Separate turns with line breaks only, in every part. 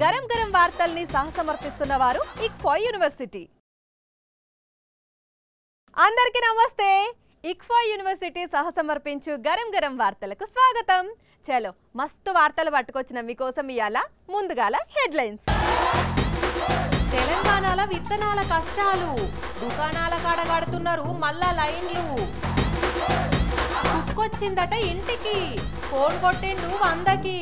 గరం గరం వార్తల్ని సహసమర్పిస్తున్న వారు ఇక్ఫా యూనివర్సిటీ అందరికీ నమస్తే ఇక్ఫా యూనివర్సిటీ సహసమర్పించు గరం గరం వార్తలకు స్వాగతం చలో మస్తు వార్తలు పట్టుకొచ్చిన మీకోసం ఇవాళ ముందుగాల హెడ్లైన్స్ తెలంగాణలో విత్తనాల కష్టాలు దుకాణాల కాడ కడుతున్నారు మళ్ళా లైన్లు కుక్కొచ్చిందట ఇంటికి ఫోన్ కొట్టిండు వందకి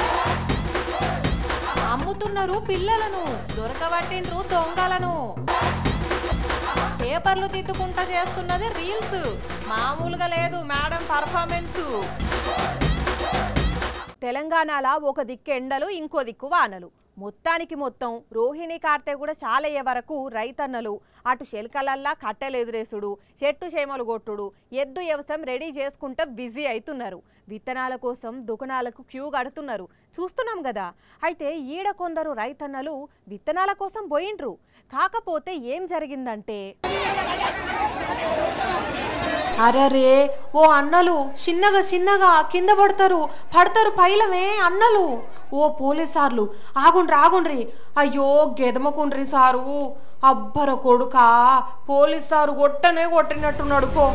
అమ్ముతున్నారు పిల్లలను దొరకబట్టిండ్రు దొంగలను పేపర్లు తిద్దుకుంటా చేస్తున్నది రీల్స్ మామూలుగా లేదు మేడం పర్ఫార్మెన్స్ తెలంగాణలో ఒక దిక్కు ఎండలు ఇంకో దిక్కు వానలు మొత్తానికి మొత్తం రోహిణి కార్తె కూడా చాలయ్యే వరకు రైతన్నలు అటు శెలకలల్లా కట్టెలు ఎదురేసుడు చెట్టు చేమలు కొట్టుడు ఎద్దు వ్యవసాయం రెడీ చేసుకుంటే బిజీ అవుతున్నారు విత్తనాల కోసం దుకాణాలకు క్యూ కడుతున్నారు చూస్తున్నాం కదా అయితే ఈడ కొందరు రైతన్నలు విత్తనాల కోసం పోయిండ్రు కాకపోతే ఏం జరిగిందంటే అరరే ఓ అన్నలు చిన్నగా చిన్నగా కింద పడతారు పడతారు పైలమే అన్నలు ఓ పోలీసార్లు ఆగుండ్రి ఆగుండ్రి అయ్యో గెదమకుండ్రి సారు అబ్బర కొడుక పోలీస్ సారు కొట్టనే కొట్టినట్టున్నాడు పో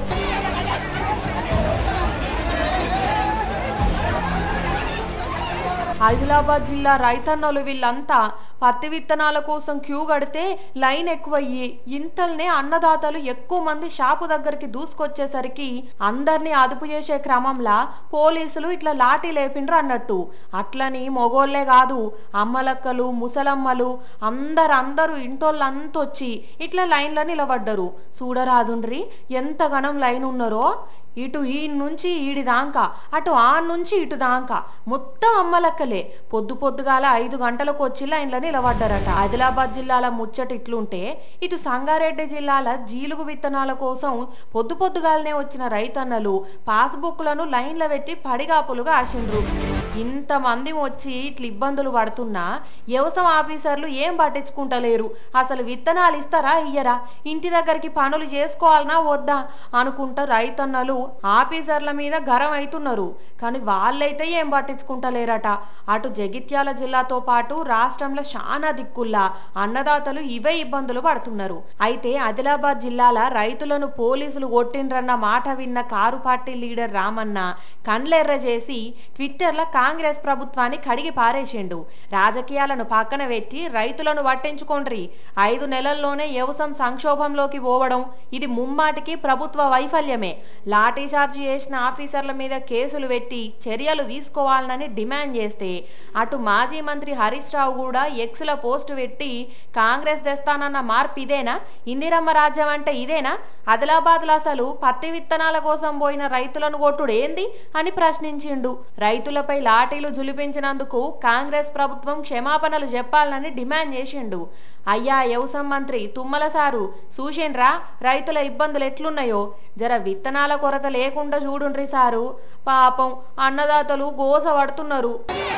ఆదిలాబాద్ జిల్లా రైతన్నలు వీళ్ళంతా పత్తి విత్తనాల కోసం క్యూ కడితే లైన్ ఎక్కువయ్యి ఇంతల్నే అన్నదాతలు ఎక్కువ మంది షాపు దగ్గరికి దూసుకొచ్చేసరికి అందరినీ అదుపు చేసే క్రమంలో పోలీసులు ఇట్లా లాఠీ లేపిండ్రు అన్నట్టు అట్లని మొగోళ్లే కాదు అమ్మలక్కలు ముసలమ్మలు అందరు అందరూ ఇంటోళ్ళంతా వచ్చి ఇట్లా లైన్లో నిలబడ్డరు చూడరాదుండ్రి ఎంత గణం లైన్ ఉన్నారో ఇటు ఈ నుంచి ఈడి దాంకా అటు ఆ నుంచి ఇటు దాంకా మొత్తం అమ్మలక్కలే పొద్దు పొద్దుగాల ఐదు గంటలకు వచ్చి లైన్లో నిలబడ్డారట ఆదిలాబాద్ జిల్లాల ముచ్చట ఇట్లుంటే ఇటు సంగారెడ్డి జిల్లాల జీలుగు విత్తనాల కోసం పొద్దు పొద్దుగాలనే వచ్చిన రైతన్నలు పాస్బుక్లను లైన్లో పెట్టి పడిగాపులుగా ఆశిండ్రు ఇంతమంది వచ్చి ఇట్లా ఇబ్బందులు పడుతున్నా వ్యవసాయ ఆఫీసర్లు ఏం పట్టించుకుంటలేరు అసలు విత్తనాలు ఇస్తారా ఇయ్యరా ఇంటి దగ్గరికి పనులు చేసుకోవాలనా వద్దా అనుకుంటా రైతన్నలు ఆఫీసర్ల మీద గరం అవుతున్నారు కానీ వాళ్ళైతే ఏం పట్టించుకుంటలేరట అటు జగిత్యాల జిల్లాతో పాటు రాష్ట్రంలో చాలా దిక్కుల్లా అన్నదాతలు ఇవే ఇబ్బందులు పడుతున్నారు అయితే ఆదిలాబాద్ జిల్లాల రైతులను పోలీసులు కొట్టిండ్రన్న మాట విన్న కారు పార్టీ లీడర్ రామన్న కండ్లెర్ర చేసి ట్విట్టర్లో కాంగ్రెస్ ప్రభుత్వాన్ని కడిగి పారేసిండు రాజకీయాలను పక్కన పెట్టి రైతులను పట్టించుకోండ్రి ఐదు నెలల్లోనే వ్యవసాయం సంక్షోభంలోకి పోవడం ఇది ముమ్మాటికి ప్రభుత్వ వైఫల్యమే లాఠీచార్జ్ చేసిన ఆఫీసర్ల మీద కేసులు పెట్టి చర్యలు తీసుకోవాలని డిమాండ్ చేస్తే అటు మాజీ మంత్రి హరీష్ రావు కూడా ఎక్స్ల పోస్టు పెట్టి కాంగ్రెస్ తెస్తానన్న మార్పు ఇదేనా ఇందిరమ్మ రాజ్యం అంటే ఇదేనా ఆదిలాబాద్లో అసలు పత్తి విత్తనాల కోసం పోయిన రైతులను కొట్టుడు ఏంది అని ప్రశ్నించిండు రైతులపై లాఠీలు జులిపించినందుకు కాంగ్రెస్ ప్రభుత్వం క్షమాపణలు చెప్పాలని డిమాండ్ చేసిండు అయ్యా వ్యవసాయ మంత్రి తుమ్మల సారు చూసిండ్రా రైతుల ఇబ్బందులు ఎట్లున్నాయో జర విత్తనాల కొరత లేకుండా చూడుండ్రి సారు పాపం అన్నదాతలు గోస పడుతున్నారు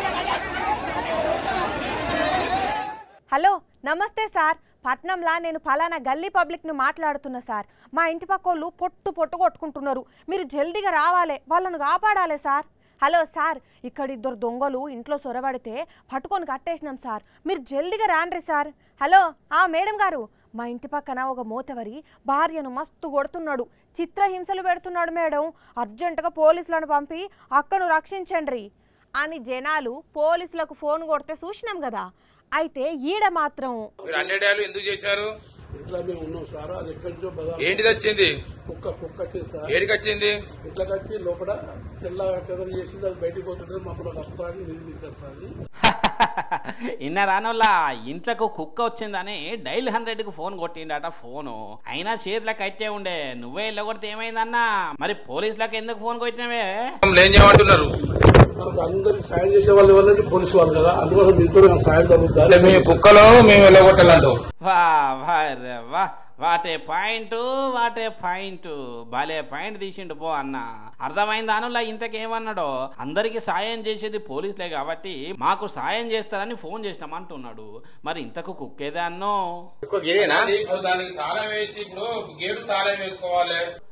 హలో నమస్తే సార్ పట్నంలా నేను ఫలానా గల్లీ పబ్లిక్ని మాట్లాడుతున్నా సార్ మా ఇంటి పక్కోళ్ళు పొట్టు పొట్టు కొట్టుకుంటున్నారు మీరు జల్దీగా రావాలి వాళ్ళను కాపాడాలి సార్ హలో సార్ ఇక్కడ ఇద్దరు దొంగలు ఇంట్లో సొరబడితే పట్టుకొని కట్టేసినాం సార్ మీరు జల్దీగా రాండ్రి సార్ హలో ఆ మేడం గారు మా ఇంటి పక్కన ఒక మోతవరి భార్యను మస్తు కొడుతున్నాడు చిత్రహింసలు పెడుతున్నాడు మేడం అర్జెంటుగా పోలీసులను పంపి అక్కను రక్షించండి అని జనాలు పోలీసులకు ఫోన్ కొడితే చూసినాం కదా అయితే ఈడ మాత్రం
మీరు అన్నేడాలు ఎందుకు చేశారు
ఇట్లా మేము ఉన్నాం సార్ అది ఎక్కడి నుంచో బజార్
ఏంటిది వచ్చింది
కుక్క కుక్క వచ్చింది సార్
ఏడికి వచ్చింది
ఇట్లా వచ్చి లోపల తెల్ల చెదలు చేసింది అది బయటికి పోతుంటే మమ్మల్ని వస్తుంది నీళ్ళు తీసేస్తుంది
ఇన్న రానోళ్ళ ఇంట్లోకి కుక్క వచ్చిందని డైల్ హండ్రెడ్ కు ఫోన్ కొట్టిండట ఫోను అయినా చేతులకు అయితే ఉండే నువ్వే ఇల్లగొడితే ఏమైందన్నా మరి పోలీసులకు ఎందుకు ఫోన్ కొట్టినవే
ఏం చేయమంటున్నారు
మనకు అందరికి సాయం చేసే వాళ్ళు ఎవరంటే పోలీసు వాళ్ళు కదా అందుకోసం మీతో నాకు సాయం
అంటే
జరుగుతుంది
మీ కుక్కలో మేము వెళ్ళగొట్టాలంటావు
వా వా రే వా వాటే పాయింట్ వాటే పాయింట్ భలే పాయింట్ తీసిండు పో అన్న అర్థమైంది అనులా ఇంతకేమన్నాడో అందరికి సాయం చేసేది పోలీసులే కాబట్టి మాకు సాయం చేస్తారని ఫోన్ చేసినాం అంటున్నాడు మరి ఇంతకు కుక్కేదే అన్నో
ఇప్పుడు దానికి తాళం వేసి ఇప్పుడు గేటు తాళం వేసుకోవాలి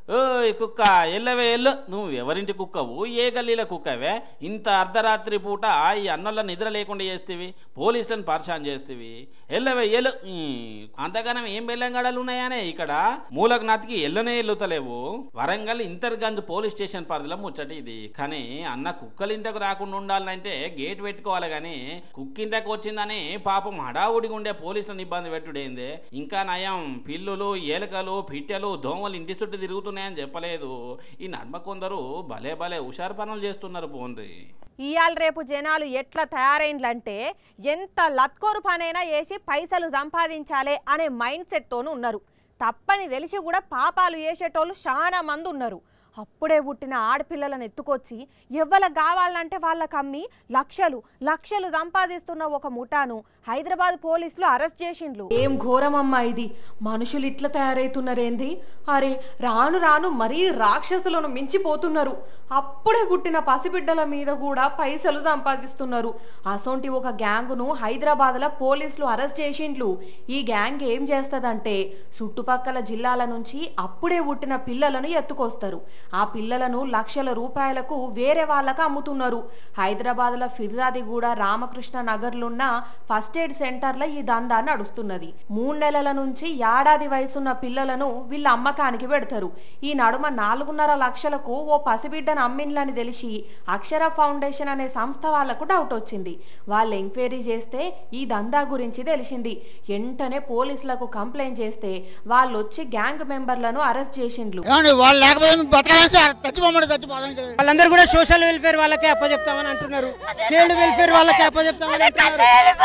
ఓయ్ కుక్క ఎల్లవే ఎల్లు నువ్వు ఎవరింటి కుక్కవు ఏ గల్లీల కుక్కవే ఇంత అర్ధరాత్రి పూట ఈ అన్నల నిద్ర లేకుండా చేస్తేవి పోలీసులను పరిశాన్ చేస్తేవి ఎల్లవే ఎల్లు ఈ, అంతగానం ఏం బెల్లంగడలు ఉన్నాయానే ఇక్కడ మూలకు నాతికి ఎల్లనే ఎల్లుతలేవు వరంగల్ ఇంతర్గంజ్ పోలీస్ స్టేషన్ పరిధిలో ముచ్చట ఇది కానీ అన్న కుక్కలు ఇంతకు రాకుండా ఉండాలంటే గేట్ పెట్టుకోవాలి కానీ కుక్కింతకు వచ్చిందని పాపం హడావుడిగా ఉండే పోలీసులను ఇబ్బంది పెట్టుడైంది ఇంకా నయం పిల్లులు ఏలకలు పిట్టెలు దోమలు ఇంటి చుట్టూ తిరుగుతున్నాయని చెప్పలేదు ఈ నర్మ కొందరు భలే భలే హుషారు పనులు చేస్తున్నారు పోండి
ఇయాల రేపు జనాలు ఎట్లా తయారైండ్లంటే ఎంత లత్కోరు పనైనా వేసి పైసలు సంపాదించాలి అనే మైండ్ సెట్తోనూ ఉన్నారు తప్పని తెలిసి కూడా పాపాలు చేసేటోళ్ళు చాలా మంది ఉన్నారు అప్పుడే పుట్టిన ఆడపిల్లలను ఎత్తుకొచ్చి ఎవ్వలకు కావాలంటే వాళ్ళకి అమ్మి లక్షలు లక్షలు సంపాదిస్తున్న ఒక ముఠాను హైదరాబాద్ పోలీసులు అరెస్ట్ చేసిండ్లు
ఏం ఘోరమమ్మా ఇది మనుషులు ఇట్లా తయారైతున్నారేంది అరే రాను రాను మరీ రాక్షసులను మించిపోతున్నారు అప్పుడే పుట్టిన పసిబిడ్డల మీద కూడా పైసలు సంపాదిస్తున్నారు అసొంటి ఒక గ్యాంగును హైదరాబాద్లో పోలీసులు అరెస్ట్ చేసిండ్లు ఈ గ్యాంగ్ ఏం చేస్తదంటే చుట్టుపక్కల జిల్లాల నుంచి అప్పుడే పుట్టిన పిల్లలను ఎత్తుకొస్తారు ఆ పిల్లలను లక్షల రూపాయలకు వేరే వాళ్ళకు అమ్ముతున్నారు హైదరాబాద్లో ఫిర్జాదిగూడ రామకృష్ణ నగర్లున్న ఫస్ట్ ఎయిడ్ సెంటర్లో ఈ దందా నడుస్తున్నది మూడు నెలల నుంచి ఏడాది వయసున్న పిల్లలను వీళ్ళ అమ్మకానికి పెడతారు ఈ నడుమ నాలుగున్నర లక్షలకు ఓ పసిబిడ్డను అమ్మిన్లని తెలిసి అక్షర ఫౌండేషన్ అనే సంస్థ వాళ్లకు డౌట్ వచ్చింది వాళ్ళు ఎంక్వైరీ చేస్తే ఈ దందా గురించి తెలిసింది వెంటనే పోలీసులకు కంప్లైంట్ చేస్తే వాళ్ళు వచ్చి గ్యాంగ్ మెంబర్లను అరెస్ట్ చేసిండ్లు
ఏమండి వాళ్ళు లేకపోతే మేము బతకాలి సార్ చచ్చిపోమని చచ్చిపోదాం ఇక్కడ.
వాళ్ళందరూ కూడా సోషల్ వెల్ఫేర్ వాళ్ళకే అప్పచెప్తామని అంటున్నారు చైల్డ్ వెల్ఫేర్ వాళ్ళకే అప్పచెప్తామని అంటున్నారు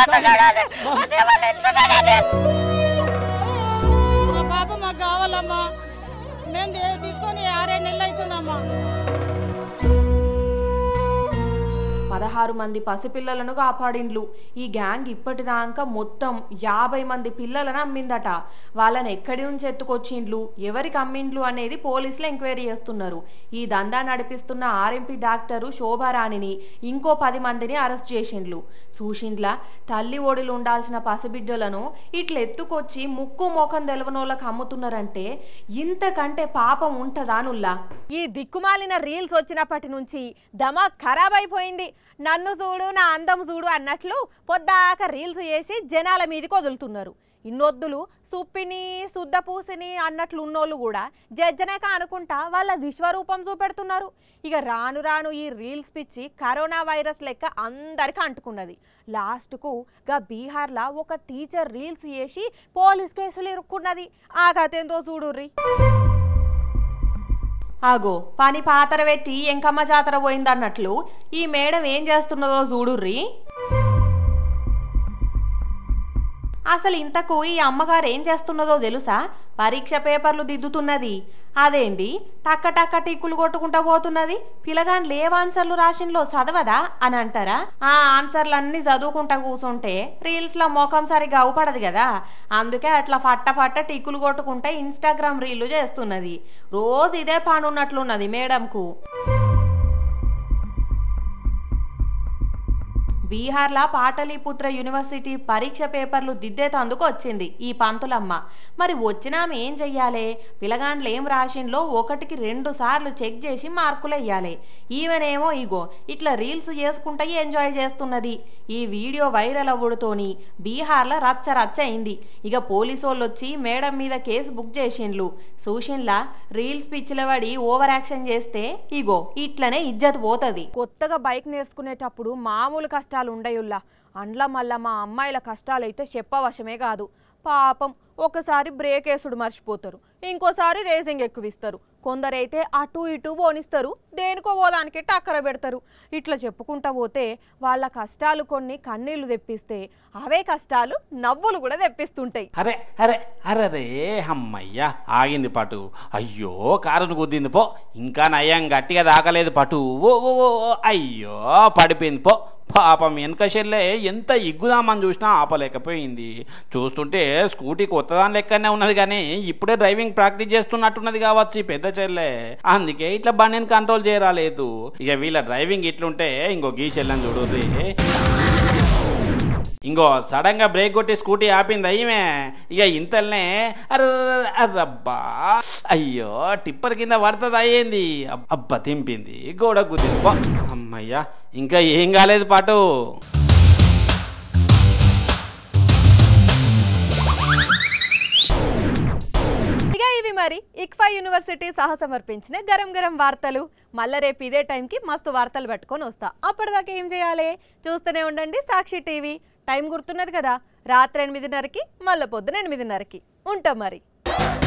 మా పాప మాకు కావాలమ్మా మేము దే- తీసుకొని ఆరేడు నెలలు అవుతుందమ్మా
పదహారు మంది పసిపిల్లలను కాపాడిండ్లు ఈ గ్యాంగ్ ఇప్పటిదాకా మొత్తం యాభై మంది పిల్లలను అమ్మిందట వాళ్ళని ఎక్కడి నుంచి ఎత్తుకొచ్చిండ్లు ఎవరికి అమ్మిండ్లు అనేది పోలీసులు ఎంక్వైరీ చేస్తున్నారు ఈ దందా నడిపిస్తున్న ఆర్ఎంపీ డాక్టరు శోభారాణిని ఇంకో పది మందిని అరెస్ట్ చేసిండ్లు సూషిండ్ల తల్లి ఒడిలు ఉండాల్సిన పసిబిడ్డలను ఇట్లా ఎత్తుకొచ్చి ముక్కు మోకం తెలవనోళ్ళకి అమ్ముతున్నారంటే ఇంతకంటే పాపం ఉంటదా నుల్లా
ఈ దిక్కుమాలిన రీల్స్ వచ్చినప్పటి నుంచి దమాక్ ఖరాబ్ అయిపోయింది నన్ను చూడు నా అందం చూడు అన్నట్లు పొద్దాక రీల్స్ చేసి జనాల మీదకి వదులుతున్నారు ఇన్నొద్దులు సుప్పిని శుద్ధ పూసిని అన్నట్లు ఉన్నోళ్ళు కూడా జజ్జనేక అనుకుంటా వాళ్ళ విశ్వరూపం చూపెడుతున్నారు ఇక రాను రాను ఈ రీల్స్ పిచ్చి కరోనా వైరస్ లెక్క అందరికి అంటుకున్నది లాస్ట్కు గా బీహార్లో ఒక టీచర్ రీల్స్ చేసి పోలీస్ కేసులు ఇరుక్కున్నది ఆ కథ ఏందో చూడుర్రి
ఆగో పని పాతర పెట్టి ఎంకమ్మ జాతర పోయిందన్నట్లు ఈ మేడం ఏం చేస్తున్నదో చూడుర్రి అసలు ఇంతకు ఈ అమ్మగారు ఏం చేస్తున్నదో తెలుసా పరీక్ష పేపర్లు దిద్దుతున్నది అదేంది టక్క టక్క టిక్కులు కొట్టుకుంటా పోతున్నది పిల్లగాని లేవు ఆన్సర్లు రాసిన్లో చదవదా అని అంటారా ఆ ఆన్సర్లు అన్ని చదువుకుంటా కూర్చుంటే రీల్స్ లో ముఖం సరిగా అవుపడదు కదా అందుకే అట్లా ఫట్ట ఫట్ట టిక్కులు కొట్టుకుంటే ఇన్స్టాగ్రామ్ రీళ్లు చేస్తున్నది రోజు ఇదే పని ఉన్నట్లున్నది మేడంకు బీహార్లా పాటలీపుత్ర యూనివర్సిటీ పరీక్ష పేపర్లు దిద్దేతందుకు వచ్చింది ఈ పంతులమ్మ మరి వచ్చిన ఆమె ఏం చెయ్యాలి పిలగాండ్లు ఏం రాసిండ్లో ఒకటికి రెండు సార్లు చెక్ చేసి మార్కులు వెయ్యాలి ఈమెనేమో ఇగో ఇట్లా రీల్స్ చేసుకుంటా ఎంజాయ్ చేస్తున్నది ఈ వీడియో వైరల్ అవ్వడుతోని బీహార్లో రచ్చ రచ్చ అయింది ఇక పోలీసు వాళ్ళు వచ్చి మేడం మీద కేసు బుక్ చేసిండ్లు సూషన్లా రీల్స్ పిచ్చిల పడి ఓవర్ యాక్షన్ చేస్తే ఇగో ఇట్లనే ఇజ్జత్ పోతది
కొత్తగా బైక్ నేర్చుకునేటప్పుడు మామూలు కష్టాలు ఉండయుల్లా అండ్ల మళ్ళా మా అమ్మాయిల కష్టాలైతే చెప్పవశమే కాదు పాపం ఒకసారి బ్రేక్ వేసుడు మర్చిపోతారు ఇంకోసారి రేసింగ్ ఎక్కువిస్తారు కొందరైతే అటు ఇటు పోనిస్తారు దేనికో పోదానికి టక్కర పెడతారు ఇట్లా చెప్పుకుంటా పోతే వాళ్ళ కష్టాలు కొన్ని కన్నీళ్లు తెప్పిస్తే అవే కష్టాలు నవ్వులు కూడా తెప్పిస్తుంటాయి
అరే అరే అరే రే అమ్మయ్యా ఆగింది పటు అయ్యో కారును గుద్దింది పో ఇంకా నయం గట్టిగా దాకలేదు పటు ఓ ఓ ఓ, ఓ, అయ్యో పడిపోయింది పో పాపం వెనక చెల్లె ఎంత ఇగ్గుదామని చూసినా ఆపలేకపోయింది చూస్తుంటే స్కూటీ కొత్తదాని లెక్కనే ఉన్నది కానీ ఇప్పుడే డ్రైవింగ్ ప్రాక్టీస్ చేస్తున్నట్టున్నది కావచ్చు ఈ పెద్ద చెల్లె అందుకే ఇట్లా బండిని కంట్రోల్ చేయరాలేదు ఇక వీళ్ళ డ్రైవింగ్ ఇట్లుంటే ఇంకో గీ చెల్లెని చూడు ఇంకో సడన్ గా బ్రేక్ కొట్టి స్కూటీ ఆపింది అయ్యమే ఇక ఇంతల్నే అర్ర అర్రబ్బా అయ్యో టిప్పర్ కింద పడుతుంది అయ్యింది అబ్- అబ్బా తింపింది గోడ కుదింది బా, అమ్మయ్యా ఇంకా ఏం కాలేదు పాటు
ఇక ఇవి మరి ఇక్ఫా యూనివర్సిటీ సహ సమర్పించిన గరం గరం వార్తలు మళ్ళా రేపు ఇదే టైంకి మస్తు వార్తలు పెట్టుకొని వస్తా అప్పటిదాకా ఏం చేయాలి చూస్తూనే ఉండండి సాక్షి టీవీ టైం గుర్తున్నది కదా రాత్రి ఎనిమిదిన్నరకి మళ్ళీ పొద్దున ఎనిమిదిన్నరకి ఉంటాం మరి